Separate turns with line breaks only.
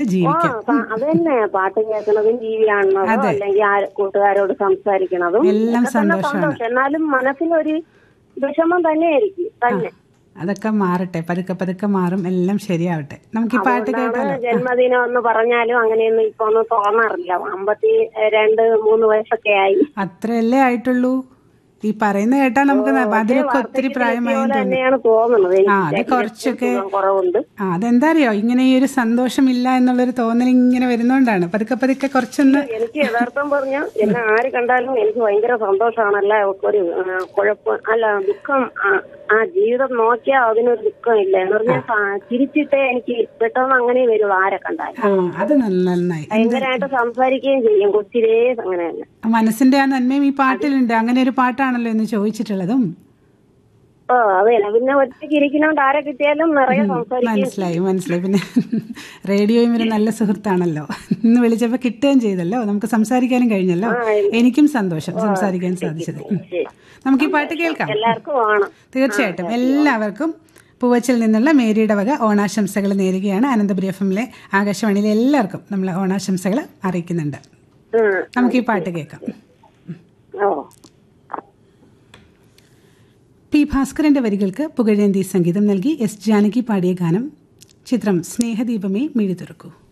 ആ
ജീവിക്കാം
പ- അത് തന്നെ പാട്ട് കേൾക്കുന്നതും ടി വി കാണുന്നതും അല്ലെങ്കിൽ ആ കൂട്ടുകാരോട് സംസാരിക്കുന്നതും
എല്ലാം
ഇതൊക്കെ തന്നെ
സന്തോഷമാണ്.
സന്തോഷം എന്നാലും മനസ്സിനൊരു വിഷമം തന്നെയായിരിക്കും തന്നെ
അതൊക്കെ മാറട്ടെ പതുക്കെ പതുക്കെ മാറും എല്ലാം ശരിയാവട്ടെ നമുക്ക് ഈ പാട്ട് കേട്ടാലോ
ജന്മദിനം എന്ന് പറഞ്ഞാലും അങ്ങനെയൊന്നും ഇപ്പൊ ഒന്നും തോന്നാറില്ല അമ്പത്തി രണ്ട് മൂന്ന് വയസ്സൊക്കെ ആയി
അത്രയല്ലേ ആയിട്ടുള്ളൂ ഈ പറയുന്ന കേട്ടാൽ നമുക്ക് ന- അതിലൊക്കെ ഒത്തിരി പ്രായമായി
പോലെ
തോന്നും
തന്നെയാണ് തോന്നുന്നത് എനിക്ക്
ആ അത്
ശരീരത്തിന്
കുറച്ചൊക്കെ
സുഖം കുറവുണ്ട്
ആ അതെന്താ അറിയോ ഇങ്ങനെ ഈ ഒരു സന്തോഷമില്ല എന്നുള്ളൊരു തോന്നൽ ഇങ്ങനെ വരുന്നോണ്ടാണ് പതുക്കെ പതുക്കെ കുറച്ചൊന്ന്
എനിക്ക് യഥാർത്ഥം പറഞ്ഞ എന്നെ ആര് കണ്ടാലും എനിക്ക് ഭയങ്കര സന്തോഷമാണല്ല ഒരു ആ, കുഴപ്പം അല്ല ദുഃഖം ആ, ആ ജീവിതം നോക്കിയാൽ അതിനൊരു ദുഃഖമില്ല എന്ന് പറഞ്ഞാൽ സ- ചിരിച്ചിട്ടേ എനിക്ക് പെട്ടെന്ന് അങ്ങനെ വരുള്ളൂ ആരെ കണ്ടാലും
ആ അത് നല്ല നന്നായി
ഭയങ്കരമായിട്ട് സംസാരിക്കുകയും ചെയ്യും കൊച്ചിരേ അങ്ങനെ തന്നെ
മനസ്സിന്റെ ആ നന്മയും ഈ പാട്ടിലുണ്ട് അങ്ങനെ ഒരു പാട്ടാണല്ലോ എന്ന് ചോദിച്ചിട്ടുള്ളതും
ഓ അതെ പിന്നെ ഒറ്റയ്ക്ക് ഇരിക്കുന്നോണ്ട് ആരെ കിട്ടിയാലും നിറയെ സംസാരിക്കും
മനസ്സിലായി മനസ്സിലായി പിന്നെ റേഡിയോയും ഒരു നല്ല സുഹൃത്താണല്ലോ ഇന്ന് വിളിച്ചപ്പോൾ കിട്ടുകയും ചെയ്തല്ലോ നമുക്ക് സംസാരിക്കാനും കഴിഞ്ഞല്ലോ എനിക്കും സന്തോഷം സംസാരിക്കാൻ സാധിച്ചത് ഉം. നമുക്ക് ഈ പാട്ട് കേൾക്കാം
എല്ലാവർക്കും വേണം
തീർച്ചയായിട്ടും എല്ലാവർക്കും പൂവച്ചിൽ നിന്നുള്ള മേരിയുടെ വക ഓണാശംസകൾ നേരുകയാണ് അനന്തപുരി എഫ് എമ്മിലെ ആകാശവാണിയിലെ എല്ലാവർക്കും നമ്മൾ ഓണാശംസകൾ അറിയിക്കുന്നുണ്ട്
ഉം.
നമുക്ക് ഈ പാട്ട് കേൾക്കാം
ഓ
പി ഭാസ്കരന്റെ വരികൾക്ക് പുകഴേന്തി സംഗീതം നൽകി എസ് ജാനകി പാടിയ ഗാനം ചിത്രം സ്നേഹദീപമേ മിഴി തുറക്കൂ